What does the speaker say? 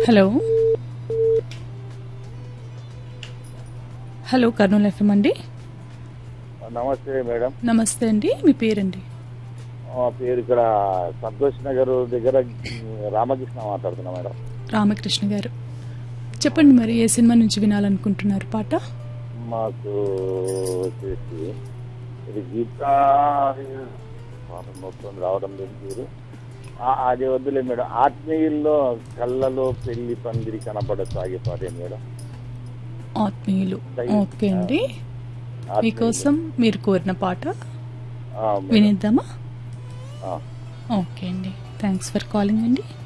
Hello hello Kurnool FM అండి నమస్తే madam నమస్తే అండి మీ పేరండి మా పేరు ఇక్కడ సంతోష్ నగర్ దగ్గర రామకృష్ణ మాట్లాడుతున్నా మేడం రామకృష్ణ గారు చెప్పండి మరి ఏ సినిమా నుంచి వినాలనుకుంటున్నారు పాట మాకు వచ్చేసి ఇది గీత పాట మొత్తం రావడం లేదు పేరు ఆ, అది వద్దులే మేడం ఆత్మీయుల్లో కళ్ళలో పెళ్లి పందిరి కనపడ సాగే పాటే మేడం ఆత్మీయులు ఓకే అండి ఆత్మీయులు. మీకోసం మీరు కోరిన పాట ఆ, మేడం. వినిద్దామా ఆ. ఓకే అండి థ్యాంక్స్ ఫర్ కాలింగ్ అండి